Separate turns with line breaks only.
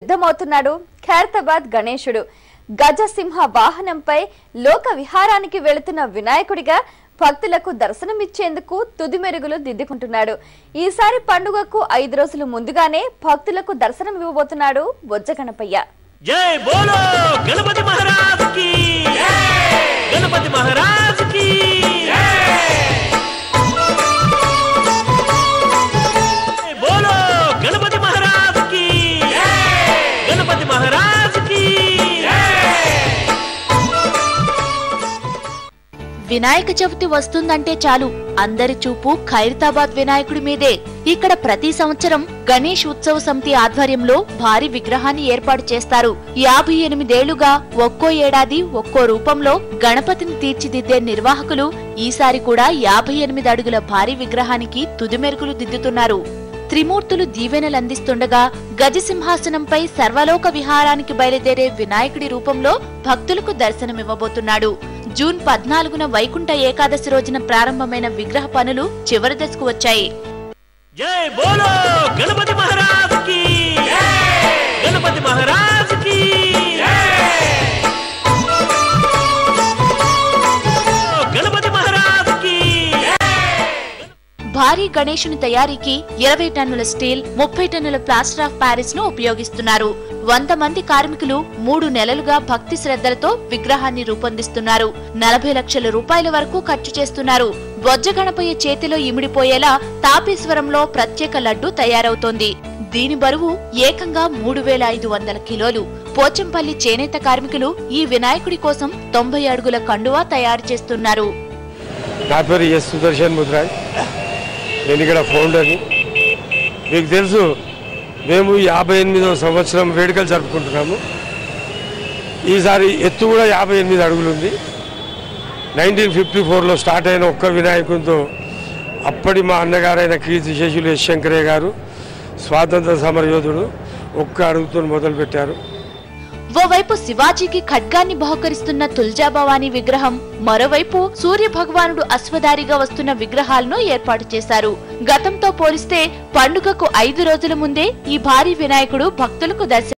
సిద్ధమవుతున్నాడు ఖైరతాబాద్ గణేశుడు గజసింహ వాహనంపై లోక విహారానికి వెళుతున్న వినాయకుడిగా భక్తులకు దర్శనమిచ్చేందుకు తుది మెరుగులు దిద్దుకుంటున్నాడు ఈసారి పండుగకు ఐదు రోజులు ముందుగానే భక్తులకు దర్శనం ఇవ్వబోతున్నాడు బొజ్జ గణపయ్య
జై బోలో గణపతి మహారాజ్ కి గణపతి మహారాజ్ కి జై బోలో గణపతి మహారాజ్ కి గణపతి మహారాజ్ కి
వినాయక చవితి వస్తుందంటే చాలు అందరి చూపు ఖైరతాబాద్ వినాయకుడి మీదే ఇక్కడ ప్రతి సంవత్సరం గణేష్ ఉత్సవ సమితి ఆధ్వర్యంలో భారీ విగ్రహాన్ని ఏర్పాటు చేస్తారు యాభై ఎనిమిదేళ్లుగా ఒక్కో ఏడాది ఒక్కో రూపంలో గణపతిని తీర్చిదిద్దే నిర్వాహకులు ఈసారి కూడా యాభై ఎనిమిది అడుగుల భారీ విగ్రహానికి తుది మెరుగులు దిద్దుతున్నారు త్రిమూర్తులు దీవెనలందిస్తుండగా గజసింహాసనంపై సర్వలోక విహారానికి బయలుదేరే వినాయకుడి రూపంలో భక్తులకు దర్శనమివ్వబోతున్నాడు జూన్ పద్నాలుగున వైకుంఠ ఏకాదశి రోజున ప్రారంభమైన విగ్రహ పనులు చివరి దశకు వచ్చాయి
జై బోలో గణపతి మహారాజ్ కి గణపతి మహారాజ్ కి గణపతి మహారాజ్ కి
భారీ గణేశుని తయారీకి ఇరవై టన్నుల స్టీల్ ముప్పై టన్నుల ప్లాస్టర్ ఆఫ్ ప్యారిస్ ను ఉపయోగిస్తున్నారు వంద మంది కార్మికులు మూడు నెలలుగా భక్తి శ్రద్ధలతో విగ్రహాన్ని రూపొందిస్తున్నారు నలభై లక్షల రూపాయల వరకు ఖర్చు చేస్తున్నారు బొజ్జ గణపయ్య చేతిలో ఇమిడిపోయేలా తాపేశ్వరంలో ప్రత్యేక లడ్డు తయారవుతోంది దీని బరువు ఏకంగా మూడు వేల ఐదు వందల కిలోలు పోచంపల్లి చేనేత కార్మికులు ఈ వినాయకుడి కోసం తొంభై అడుగుల కండువా తయారు చేస్తున్నారు
నా పేరు ఎస్ సుదర్శన్ ముద్రాయ్ నేను ఇక్కడ ఫౌండర్ని మీకు తెలుసు మేము యాభై ఎనిమిదవ సంవత్సరం వేడుకలు జరుపుకుంటున్నాము ఈసారి ఎత్తు కూడా యాభై ఎనిమిది అడుగులు ఉంది నైన్టీన్ ఫిఫ్టీ ఫోర్లో స్టార్ట్ అయిన ఒక్క వినాయకునితో అప్పటి మా అన్నగారైన కీర్తి శేషులు ఎస్ శంకరయ్య గారు స్వాతంత్ర సమరయోధుడు ఒక్క అడుగుతో మొదలుపెట్టారు
ఓవైపు శివాజీకి ఖడ్గాన్ని బహుకరిస్తున్న తుల్జాభవాని విగ్రహం మరోవైపు సూర్య భగవానుడు అశ్వధారిగా వస్తున్న విగ్రహాలను ఏర్పాటు చేశారు గతంతో పోలిస్తే పండుగకు ఐదు రోజుల ముందే ఈ భారీ వినాయకుడు భక్తులకు దర్శనం